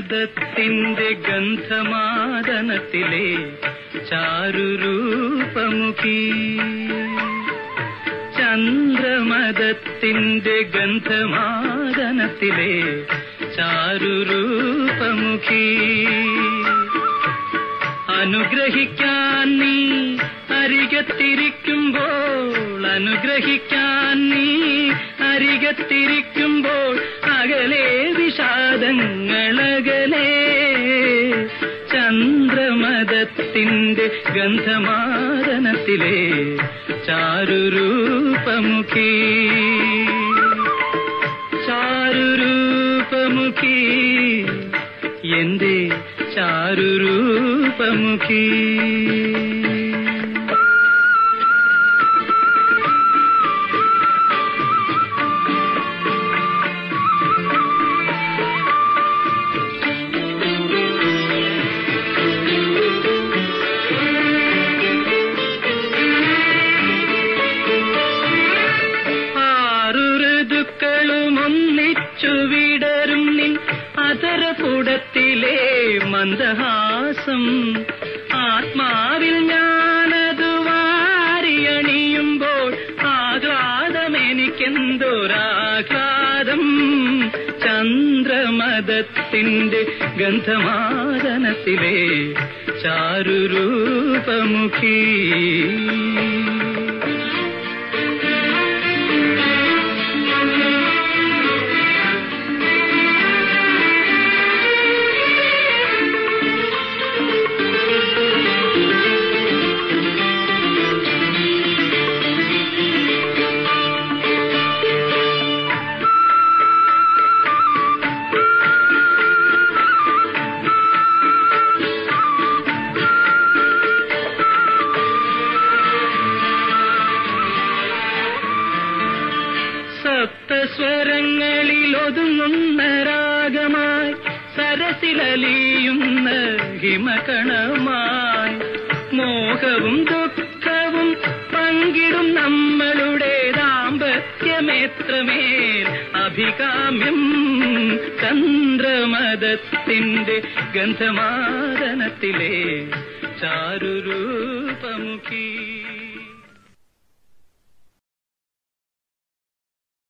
ചന്ദ്രമദത്തിന്റെ ഗന്ധമാദനത്തിലെ ചാരുരൂപമുഖി ചന്ദ്രമദത്തിന്റെ ഗന്ധമാദനത്തിലെ ചാരുരൂപമുഖി അനുഗ്രഹിക്കാൻ നീ അരികത്തിരിക്കുമ്പോൾ അനുഗ്രഹിക്കാൻ നീ അരികത്തിരിക്കുമ്പോൾ അകലെ വിഷാദങ്ങളകലെ ചന്ദ്രമദത്തിന്റെ ഗന്ധമാദനത്തിലെ ചാരുരൂപമുഖി ചാരുരൂപമുഖി എന്റെ ചാരുരൂപമുഖി ആറു ഋതുക്കളും ഒന്നിച്ചു വിടരും നിൻ അതരപുടത്തിലെ മന്ദഹാസം ആത്മാവിൽ ഞാനതു വാരിയണിയുമ്പോൾ ആഹ്ലാദമെനിക്കെന്തൊരാഹ്ലാദം ചന്ദ്രമദത്തിന്റെ ഗന്ധമാദനത്തിലെ ചാരുരൂപമുഖി സപ്തസ്വരങ്ങളിൽ ഒതുങ്ങുന്ന രാഗമായി സരസിലലിയുന്ന ഹിമകണമായി മോഹവും ദുഃഖവും പങ്കിടും നമ്മളുടെ ദാമ്പത്യമേത്രമേൽ അഭികാമ്യം ചന്ദ്രമദത്തിന്റെ ഗന്ധമാദനത്തിലെ ചാരുരൂപമുഖി